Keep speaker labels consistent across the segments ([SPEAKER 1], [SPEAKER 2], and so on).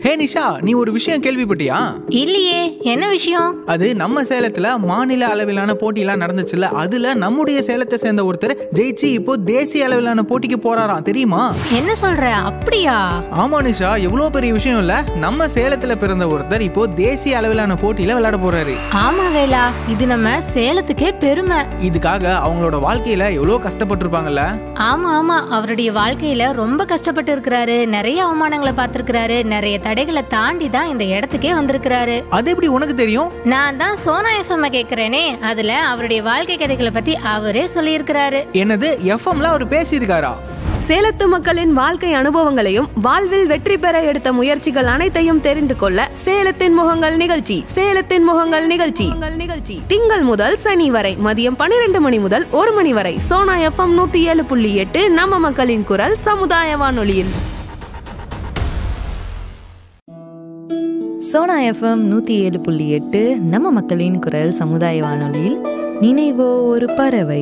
[SPEAKER 1] ஹே நிஷா நீ ஒரு விஷயம் கேள்விப்பட்டியா
[SPEAKER 2] இல்லையே என்ன விஷயம்
[SPEAKER 1] அது நம்ம சேலத்துல மாநில அளவிலான போட்டியெல்லாம் நடந்துச்சுல்ல அதுல நம்முடைய சேலத்தை சேர்ந்த ஒருத்தர் ஜெயிச்சு இப்போ தேசிய அளவிலான போட்டிக்கு போறாராம் தெரியுமா
[SPEAKER 2] என்ன சொல்ற அப்படியா
[SPEAKER 1] ஆமா நிஷா எவ்வளவு பெரிய விஷயம் இல்ல நம்ம சேலத்துல பிறந்த ஒருத்தர் இப்போ தேசிய அளவிலான போட்டியில விளையாட போறாரு
[SPEAKER 2] ஆமா வேலா இது நம்ம சேலத்துக்கே பெருமை
[SPEAKER 1] இதுக்காக அவங்களோட வாழ்க்கையில எவ்வளவு கஷ்டப்பட்டிருப்பாங்கல்ல
[SPEAKER 2] ஆமா ஆமா அவருடைய வாழ்க்கையில ரொம்ப கஷ்டப்பட்டு இருக்கிறாரு நிறைய அவமானங்களை பார்த்திருக்கிறாரு நிறைய தடைகளை தாண்டி தான் இந்த இடத்துக்கே வந்திருக்கிறாரு
[SPEAKER 1] அது எப்படி உனக்கு தெரியும்
[SPEAKER 2] நான் தான் சோனா எஃப்எம் கேக்குறேனே அதுல அவருடைய வாழ்க்கை கதைகளை பத்தி அவரே சொல்லியிருக்கிறாரு
[SPEAKER 1] என்னது எஃப்எம்ல அவர் பேசியிருக்காரா
[SPEAKER 3] சேலத்து மக்களின் வாழ்க்கை அனுபவங்களையும் வாழ்வில் வெற்றி பெற எடுத்த முயற்சிகள் அனைத்தையும் தெரிந்து கொள்ள சேலத்தின் முகங்கள் நிகழ்ச்சி சேலத்தின் முகங்கள் நிகழ்ச்சி நிகழ்ச்சி திங்கள் முதல் சனி வரை மதியம் பன்னிரண்டு மணி முதல் ஒரு மணி வரை சோனா எஃப்எம் நூத்தி ஏழு புள்ளி எட்டு நம்ம மக்களின் குரல் சமுதாய வானொலியில்
[SPEAKER 4] சோனா எஃப்எம் நூற்றி ஏழு புள்ளி எட்டு நம்ம மக்களின் குரல் சமுதாய வானொலியில் நினைவோ ஒரு பறவை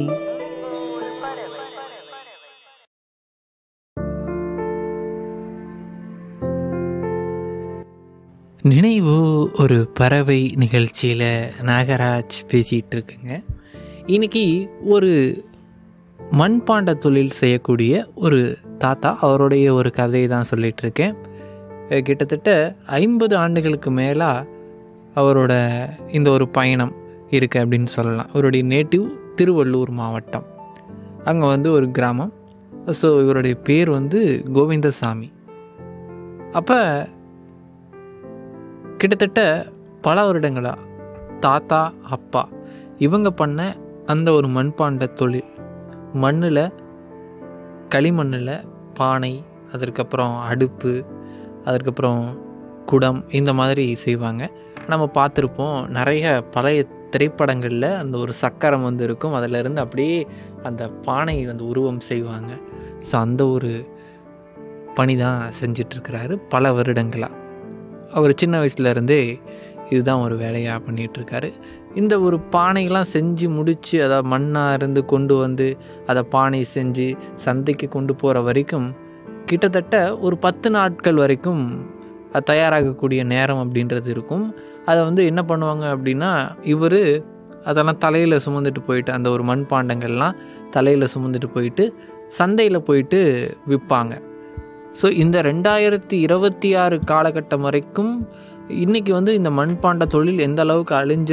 [SPEAKER 5] நினைவு ஒரு பறவை நிகழ்ச்சியில் நாகராஜ் பேசிகிட்டு இருக்குங்க இன்னைக்கு ஒரு மண்பாண்ட தொழில் செய்யக்கூடிய ஒரு தாத்தா அவருடைய ஒரு கதையை தான் சொல்லிட்டு இருக்கேன் அஹ் கிட்டத்தட்ட ஐம்பது ஆண்டுகளுக்கு மேலாக அவரோட இந்த ஒரு பயணம் இருக்குது அப்படின்னு சொல்லலாம் அவருடைய நேட்டிவ் திருவள்ளூர் மாவட்டம் அங்கே வந்து ஒரு கிராமம் ஸோ இவருடைய பேர் வந்து கோவிந்தசாமி அப்போ கிட்டத்தட்ட பல வருடங்களா தாத்தா அப்பா இவங்க பண்ண அந்த ஒரு மண்பாண்ட தொழில் மண்ணில் களிமண்ணில் பானை அதற்கப்புறம் அடுப்பு அதற்கப்புறம் குடம் இந்த மாதிரி செய்வாங்க நம்ம பார்த்துருப்போம் நிறைய பழைய திரைப்படங்களில் அந்த ஒரு சக்கரம் வந்து இருக்கும் அதிலிருந்து அப்படியே அந்த பானை வந்து உருவம் செய்வாங்க ஸோ அந்த ஒரு பணி தான் செஞ்சிட்ருக்கிறாரு பல வருடங்களாக அவர் சின்ன வயசுலேருந்தே இதுதான் ஒரு வேலையாக பண்ணிகிட்ருக்காரு இந்த ஒரு பானைகள்லாம் செஞ்சு முடித்து அதை மண்ணாக இருந்து கொண்டு வந்து அதை பானை செஞ்சு சந்தைக்கு கொண்டு போகிற வரைக்கும் கிட்டத்தட்ட ஒரு பத்து நாட்கள் வரைக்கும் அது தயாராகக்கூடிய நேரம் அப்படின்றது இருக்கும் அதை வந்து என்ன பண்ணுவாங்க அப்படின்னா இவர் அதெல்லாம் தலையில் சுமந்துட்டு போயிட்டு அந்த ஒரு மண்பாண்டங்கள்லாம் தலையில் சுமந்துட்டு போயிட்டு சந்தையில் போயிட்டு விற்பாங்க ஸோ இந்த ரெண்டாயிரத்தி இருபத்தி ஆறு காலகட்டம் வரைக்கும் இன்றைக்கி வந்து இந்த மண்பாண்ட தொழில் எந்த அளவுக்கு அழிஞ்சு